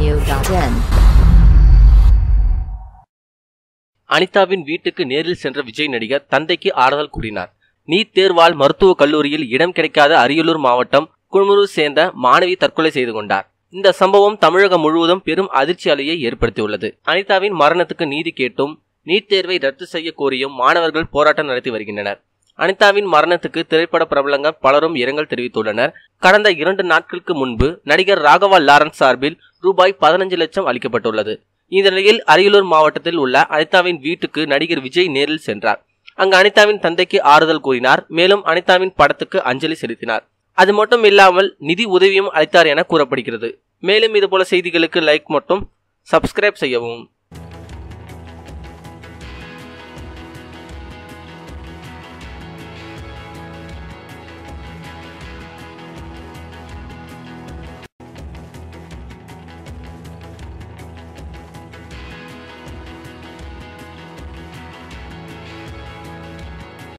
Audio.in. அனிதாவின் வீட்டுக்கு நேரில் சென்ற விஜய் நடிகர் தந்தைக்கு ஆறுதல் கூறினார் நீட் தேர்வால் மருத்துவக் கல்லூரியில் இடம் கிடைக்காத அரியலூர் மாவட்டம் குழுமுரு சேர்ந்த மாணவி தற்கொலை செய்து கொண்டார் இந்த சம்பவம் தமிழகம் முழுவதும் பெரும் அதிர்ச்சி அலையை ஏற்படுத்தியுள்ளது அனிதாவின் மரணத்துக்கு நீதி கேட்டும் நீட் தேர்வை ரத்து செய்ய கோரியும் மாணவர்கள் போராட்டம் நடத்தி வருகின்றனர் அனிதாவின் மரணத்துக்கு திரைப்பட பிரபலங்கள் பலரும் இரங்கல் தெரிவித்துள்ளனர் கடந்த இரண்டு நாட்களுக்கு முன்பு நடிகர் ராகவா லாரன்ஸ் சார்பில் ரூபாய் பதினஞ்சு லட்சம் அளிக்கப்பட்டுள்ளது இந்த நிலையில் அரியலூர் மாவட்டத்தில் உள்ள அனிதாவின் வீட்டுக்கு நடிகர் விஜய் நேரில் சென்றார் அங்கு அனிதாவின் தந்தைக்கு ஆறுதல் கூறினார் மேலும் அனிதாவின் படத்துக்கு அஞ்சலி செலுத்தினார் அது மட்டும் இல்லாமல் நிதி உதவியும் அளித்தார் என கூறப்படுகிறது மேலும் இதுபோல செய்திகளுக்கு லைக் மட்டும் சப்ஸ்கிரைப் செய்யவும்